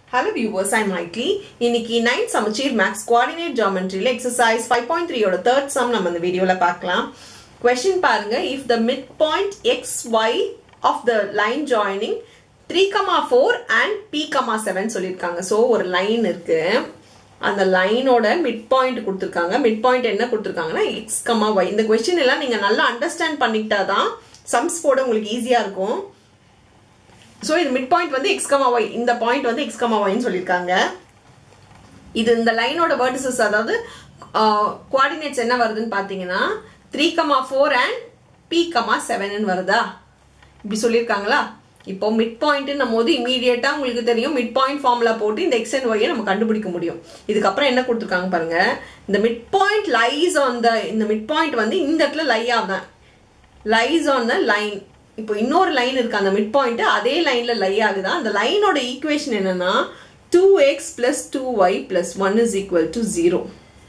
hello viewers ஐ மைட்லி இன்னைக்கு ninth Samacheer maths coordinate ஜாமெட்ரியில் exercise five point த்ரீயோட தேர்ட் சம் நம்ம இந்த வீடியோவில் பார்க்கலாம் கொஸ்டின் பாருங்க if the mid point X Y of the line joining three comma four and P comma seven சொல்லியிருக்காங்க so ஒரு லைன் இருக்கு அந்த லைனோட மிட் பாயிண்ட் கொடுத்துருக்காங்க மிட் பாயிண்ட் என்ன கொடுத்துருக்காங்கன்னா எக்ஸ் கமா ஒய் இந்த கொஸ்டின் எல்லாம் நீங்கள் நல்லா அண்டர்ஸ்டாண்ட் பண்ணிக்கிட்டா தான் சம்ஸ் போட உங்களுக்கு ஈஸியாக இருக்கும் ஸோ இது மிட் பாயிண்ட் வந்து எக்ஸ் கமா ஒய் இந்த பாயிண்ட் வந்து எக்ஸ் கமா ஒய்னு சொல்லியிருக்காங்க இது இந்த லைனோட வேர்டிசஸ் அதாவது கோஆர்டினேட்ஸ் என்ன வருதுன்னு பார்த்தீங்கன்னா three comma four and P comma seven வருதா இப்படி சொல்லியிருக்காங்களா இப்போ மிட் பாயிண்ட்னும் போது இமீடியட்டா உங்களுக்கு தெரியும் மிட் பாயிண்ட் ஃபார்முலா போட்டு இந்த எக்ஸ் அண்ட் ஒய்யை நம்ம கண்டுபிடிக்க முடியும் இதுக்கப்புறம் என்ன கொடுத்துருக்காங்க பாருங்க இந்த mid point lies on the இந்த மிட் பாயிண்ட் வந்து இந்த இடத்துல லை ஆகுதான் லைஸ் ஆன் த லைன் இப்போ இன்னொரு லைன் இருக்கு அந்த மிட் பாயிண்ட் அதே லைன்ல லை ஆகுதா அந்த லைனோட ஈக்குவேஷன் என்னன்னா two X plus two Y plus one is equal to zero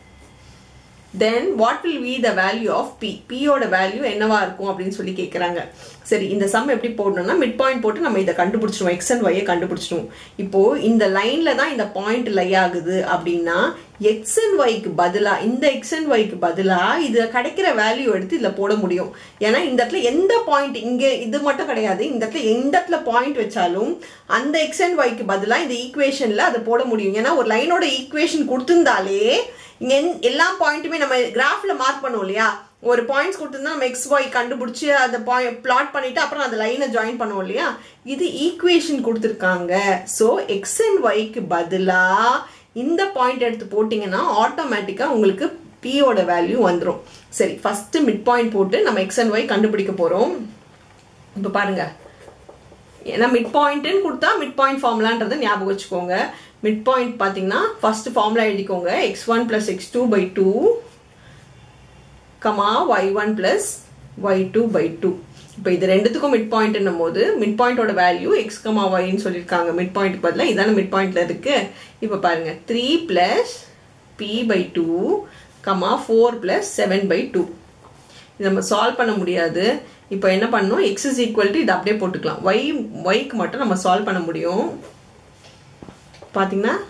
then what will we the value of P பியோட வேல்யூ என்னவா இருக்கும் அப்படின்னு சொல்லி கேட்குறாங்க சரி இந்த சம் எப்படி போடணும்னா மிட் பாயிண்ட் போட்டு நம்ம இதை கண்டுபிடிச்சிடுவோம் எக்ஸ் அண்ட் ஒய்யை கண்டுபிடிச்சிடுவோம் இப்போ இந்த லைன்ல தான் இந்த பாயிண்ட் லை ஆகுது அப்படின்னா எக்ஸ் அண்ட் ஒய்க்கு பதிலா இந்த எக்ஸ் அண்ட் ஒய்க்கு பதிலா இது கிடைக்கிற வேல்யூ எடுத்து இதில் போட முடியும் ஏன்னா இந்த இடத்துல எந்த பாயிண்ட் இங்கே இது மட்டும் கிடையாது இந்த இடத்துல எந்த இடத்துல பாயிண்ட் வச்சாலும் அந்த எக்ஸ் அண்ட் ஒய்க்கு பதிலாக இந்த ஈக்குவேஷனில் அதை போட முடியும் ஏன்னா ஒரு லைனோட ஈக்குவேஷன் கொடுத்துருந்தாலே இங்கே எல்லா பாயிண்ட்டுமே நம்ம கிராஃபில் மார்க் பண்ணுவோம் இல்லையா ஒரு பாயிண்ட்ஸ் கொடுத்துருந்தா நம்ம எக்ஸ் ஒய் கண்டுபிடிச்சி அந்த பாயிண்ட் பிளாட் பண்ணிட்டு அப்புறம் அந்த லைனை ஜாயின் பண்ணுவோம் இல்லையா இது ஈக்குவேஷன் கொடுத்துருக்காங்க ஸோ எக்ஸ் அண்ட் ஒய்க்கு பதிலாக இந்த பாயிண்ட் எடுத்து போட்டிங்கன்னா ஆட்டோமேட்டிக்காக உங்களுக்கு பியோட வேல்யூ வந்துடும் சரி ஃபஸ்ட்டு மிட் பாயிண்ட் போட்டு நம்ம எக்ஸ் அண்ட் ஒய் கண்டுபிடிக்க போகிறோம் இப்போ பாருங்க ஏன்னா மிட் பாயிண்ட்டுன்னு கொடுத்தா மிட் பாயிண்ட் ஃபார்முலான்றதை ஞாபகம் வச்சுக்கோங்க மிட் பாயிண்ட் பார்த்தீங்கன்னா ஃபர்ஸ்ட் ஃபார்முலா எழுதிக்கோங்க X one plus X two by two comma Y one plus Y two by two இப்போ இது ரெண்டுத்துக்கும் மிட் பாயிண்ட்னும் போது மிட் பாயிண்டோட வேல்யூ எக்ஸ் கமா ஒய்ன்னு சொல்லியிருக்காங்க மிட் பாயிண்ட் பதிலாக இதான மிட் பாயிண்ட்ல இருக்கு இப்போ பாருங்க three plus P by two comma four plus seven by two இது நம்ம சால்வ் பண்ண முடியாது இப்போ என்ன பண்ணணும் எக்ஸ் இஸ் ஈக்குவல் டு இது அப்படியே போட்டுக்கலாம் ஒய் ஒய்க்கு மட்டும் நம்ம சால்வ் பண்ண முடியும் பார்த்தீங்கன்னா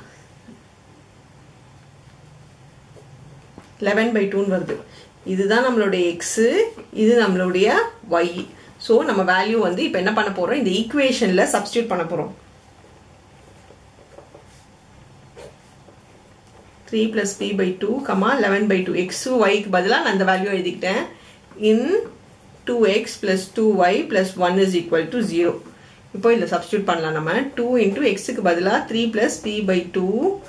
லெவன் பை டூன்னு வருது இதுதான் நம்மளுடைய எக்ஸு இது நம்மளுடைய ஒய் ஸோ நம்ம வேல்யூ வந்து இப்போ என்ன பண்ண போகிறோம் இந்த ஈக்குவேஷனில் சப்ஸ்டியூட் பண்ண போகிறோம் three plus P by two comma eleven by two X ஒய்க்கு பதிலாக நான் அந்த வேல்யூ எழுதிக்கிட்டேன் in two X plus two Y plus one is equal to zero இப்போ இதில் சப்ஸ்டியூட் பண்ணலாம் நம்ம டூ இன்டூ எக்ஸுக்கு பதிலாக three plus P by two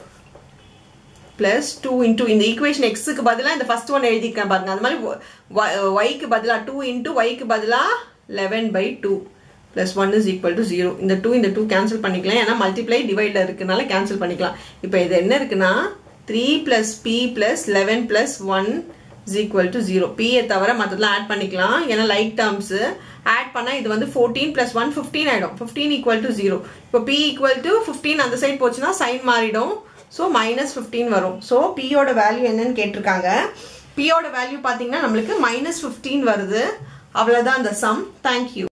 plus two into இந்த ஈக்குவேஷன் எக்ஸுக்கு பதிலாக இந்த ஃபர்ஸ்ட் ஒன் எழுதியிருக்கேன் பாருங்க அந்த மாதிரி ஒய்க்கு பதிலாக டூ இன்டூ ஒய்க்கு பதிலாக eleven by two plus one is equal to zero இந்த டூ இந்த டூ கேன்சல் பண்ணிக்கலாம் ஏன்னா மல்டிப்ளை டிவைடில் இருக்குனால கேன்சல் பண்ணிக்கலாம் இப்போ இது என்ன இருக்குன்னா three plus P plus eleven plus one is equal to zero பியை தவிர மற்றதெல்லாம் ஆட் பண்ணிக்கலாம் ஏன்னா லைக் டேர்ம்ஸு ஆட் பண்ணால் இது வந்து ஃபோர்டீன் ப்ளஸ் ஒன் ஃபிஃப்டீன் ஆகிடும் ஃபிஃப்டீன் ஈக்குவல் டு ஜீரோ இப்போ பி ஈக்குவல் டு ஃபிஃப்டீன் அந்த சைட் போச்சுன்னா சைன் மாறிடும் ஸோ மைனஸ் ஃபிஃப்டீன் வரும் ஸோ பியோட வேல்யூ என்னன்னு கேட்டிருக்காங்க பியோட வேல்யூ பார்த்தீங்கன்னா நம்மளுக்கு மைனஸ் ஃபிஃப்டீன் வருது அவ்வளோதான் அந்த சம் தேங்க்யூ